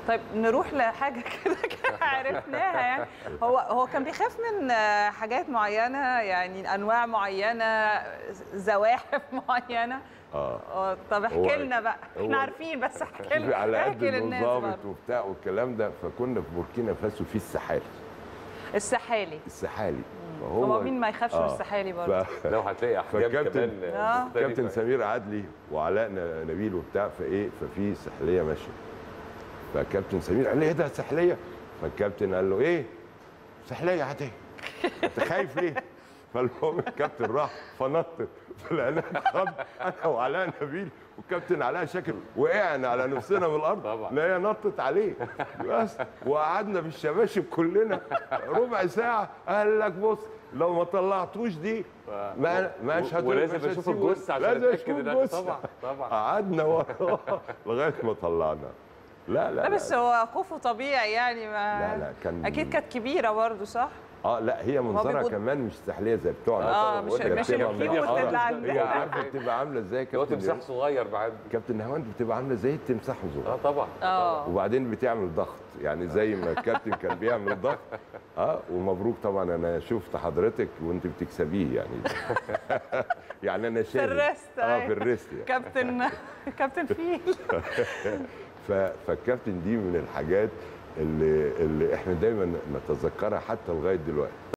طيب نروح لحاجه كده كده عرفناها يعني هو هو كان بيخاف من آه، حاجات معينه يعني انواع معينه زواحف معينه اه اه طب هو- احكي لنا بقى احنا هو- عارفين بس احكي شوفي لنا على قد احكي للناس انه ظابط برضه. وبتاع والكلام ده فكنا في بوركينا فاسو في السحالي السحالي السحالي هو مين ما يخافش من السحالي برضه ف... لو هتلاقي احجام فالكابتن- كمان آه. مختلفة. كابتن سمير عدلي وعلاء ن- نبيل وبتاع فايه ففي سحليه ماشيه فكابتن سمير قال لي ايه ده سحليه فالكابتن قال له ايه سحليه عاديه انت خايف ليه فالمهم الكابتن راح فنطت فلقينا خد انا وعلاء نبيل والكابتن علاء شاكر وقعنا على نفسنا من الارض طبعا. لا هي نطت عليه بس وقعدنا في الشباشب كلنا ربع ساعه قال لك بص لو ما طلعتوش دي ما مش هتقول- ولازم مش اشوف هتسيبه. الجثه عشان لازم اتاكد اشوف ان الجثة. طبعا طبعا قعدنا وراه لغايه ما طلعنا لا لا لا بس هو خوفه طبيعي يعني ما لا لا كان اكيد كانت كبيره برضه صح؟ اه لا هي منظرها بيبقوا- كمان مش سحليه زي بتوعنا اه طبعاً، مش بقول لك مش بتبقى الكيوت مدقرة. اللي هي عندنا عارفه بتبقى عامله ازاي هو كابتن تمساح صغير بعد كابتن نهاوند بتبقى عامله زي التمساح اه الصغير طبعا اه وبعدين بتعمل ضغط يعني زي ما الكابتن كان بيعمل ضغط اه ومبروك طبعا انا شفت حضرتك وانت بتكسبيه يعني يعني انا في شايف الريست اه أيوة. في الريست يعني كابتن كابتن فيل ف- فالكابتن دي من الحاجات اللي اللي احنا دايما نتذكرها حتى لغايه دلوقتي